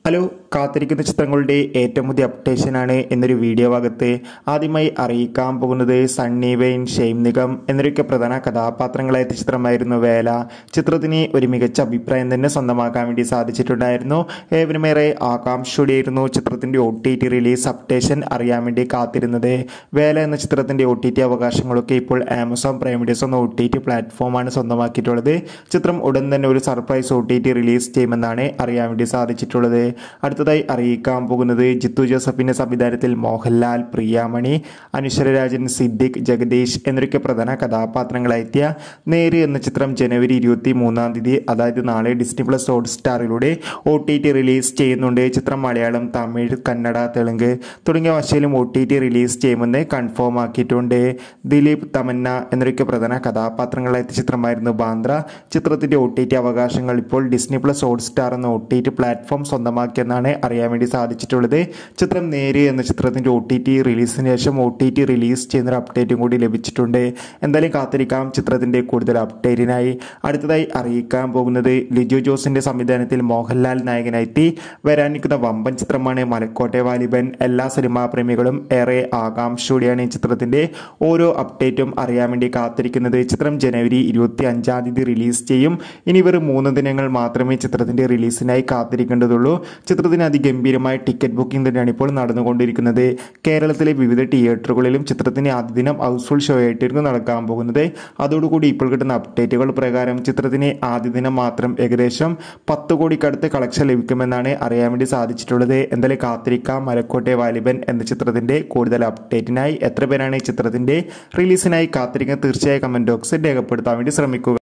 hello കാത്തിരിക്കുന്ന ചിത്രങ്ങളുടെ ഏറ്റവും പുതിയ അപ്ഡേഷനാണ് എന്നൊരു വീഡിയോ ഭാഗത്ത് ആദ്യമായി അറിയിക്കാൻ പോകുന്നത് സണ്ണി വെയിൻ ഷെയ്ം നിഗം എന്നൊക്കെ പ്രധാന കഥാപാത്രങ്ങളായ ചിത്രമായിരുന്നു വേല ചിത്രത്തിന് ഒരു മികച്ച അഭിപ്രായം തന്നെ സ്വന്തമാക്കാൻ വേണ്ടി സാധിച്ചിട്ടുണ്ടായിരുന്നു ഏവരുമേറെ ആകാംക്ഷയോടെയായിരുന്നു ചിത്രത്തിന്റെ O T T release updation അറിയാൻ വേണ്ടി കാത്തിരുന്നത് വേല എന്ന ചിത്രത്തിന്റെ ഒ ടി ടി അവകാശങ്ങളൊക്കെ ഇപ്പോൾ ആമസോൺ പ്രൈം വീഡിയോസ് എന്ന ഒ ടി ടി പ്ലാറ്റ്ഫോമാണ് സ്വന്തമാക്കിയിട്ടുള്ളത് ചിത്രം ഉടൻ തന്നെ ഒരു surprise O T T release ചെയ്യുമെന്നാണ് അറിയാൻ വേണ്ടി സാധിച്ചിട്ടുള്ളത് അടുത്തതായി അറിയിക്കാൻ പോകുന്നത് ജിത്തു ജോസഫിന്റെ സംവിധാനത്തിൽ മോഹൻലാൽ പ്രിയാമണി അനുശ്വര രാജൻ സിദ്ദിഖ് ജഗദീഷ് എന്നൊക്കെ പ്രധാന കഥാപാത്രങ്ങളായെത്തിയ നേര് എന്ന ചിത്രം ജനുവരി ഇരുപത്തി മൂന്നാം തീയതി അതായത് നാളെ ഡിസ്നി പ്ലസ് ഹോട്ട് സ്റ്റാറിലൂടെ ഒ ടി ടി റിലീസ് ചെയ്യുന്നുണ്ട് ചിത്രം മലയാളം തമിഴ് കന്നഡ തെലുങ്ക് തുടങ്ങിയ ഭാഷയിലും ഒ ടി ടി റിലീസ് ചെയ്യുമെന്ന് കൺഫേം ആക്കിയിട്ടുണ്ട് ദിലീപ് തമന്ന എന്നൊക്കെ പ്രധാന കഥാപാത്രങ്ങളായ ചിത്രമായിരുന്നു ബാന്ദ്ര ചിത്രത്തിന്റെ ഒ ടി ടി അവകാശങ്ങൾ ഇപ്പോൾ ഡിസ്നി പ്ലസ് ഹോട്ട് സ്റ്റാർ എന്ന ഒ ടി ടി പ്ലാറ്റ്ഫോം സ്വന്തമാക്കിയെന്നാണ് അറിയാൻ വേണ്ടി സാധിച്ചിട്ടുള്ളത് ചിത്രം നേര് എന്ന ചിത്രത്തിന്റെ ഒ ടി ടി റിലീസിന് ശേഷം ഒ ടി ടി റിലീസ് ചെയ്യുന്നൊരു അപ്ഡേറ്റും കൂടി ലഭിച്ചിട്ടുണ്ട് എന്തായാലും കാത്തിരിക്കാം ചിത്രത്തിന്റെ കൂടുതൽ അപ്ഡേറ്റിനായി അടുത്തതായി അറിയിക്കാൻ പോകുന്നത് ലിജു ജോസിന്റെ സംവിധാനത്തിൽ മോഹൻലാൽ നായകനായി വരാനിരിക്കുന്ന വമ്പൻ ചിത്രമാണ് മലക്കോട്ടെ വാലിബൻ എല്ലാ സിനിമാ പ്രേമികളും ഏറെ ആകാംക്ഷയോടെയാണ് ഈ ചിത്രത്തിന്റെ ഓരോ അപ്ഡേറ്റും അറിയാൻ വേണ്ടി കാത്തിരിക്കുന്നത് ചിത്രം ജനുവരി ഇരുപത്തി അഞ്ചാം തീയതി റിലീസ് ചെയ്യും ഇനി വെറും മൂന്ന് ദിനങ്ങൾ മാത്രമേ ചിത്രത്തിന്റെ റിലീസിനായി കാത്തിരിക്കേണ്ടതുള്ളൂ ചിത്രത്തിന് അതിഗംഭീരമായ ടിക്കറ്റ് ബുക്കിംഗ് തന്നെയാണ് ഇപ്പോൾ നടന്നുകൊണ്ടിരിക്കുന്നത് കേരളത്തിലെ വിവിധ തിയേറ്ററുകളിലും ചിത്രത്തിന് ആദ്യ ദിനം ഹൗസ്ഫുൾ ഷോ ആയിട്ടായിരിക്കും നടക്കാൻ പോകുന്നത് അതോടുകൂടി ഇപ്പോൾ കിട്ടുന്ന അപ്ഡേറ്റുകൾ പ്രകാരം ചിത്രത്തിന് ആദ്യ ദിനം മാത്രം ഏകദേശം പത്ത് കോടിക്കടുത്ത് കളക്ഷൻ ലഭിക്കുമെന്നാണ് അറിയാൻ വേണ്ടി സാധിച്ചിട്ടുള്ളത് എന്തായാലും കാത്തിരിക്കാം മലക്കോട്ടെ വാലിബൻ എന്ന ചിത്രത്തിന്റെ കൂടുതൽ അപ്ഡേറ്റിനായി എത്ര പേരാണ് ഈ ചിത്രത്തിന്റെ റിലീസിനായി കാത്തിരിക്കുന്നത് തീർച്ചയായും കമന്റ് ബോക്സിൽ രേഖപ്പെടുത്താൻ വേണ്ടി ശ്രമിക്കുക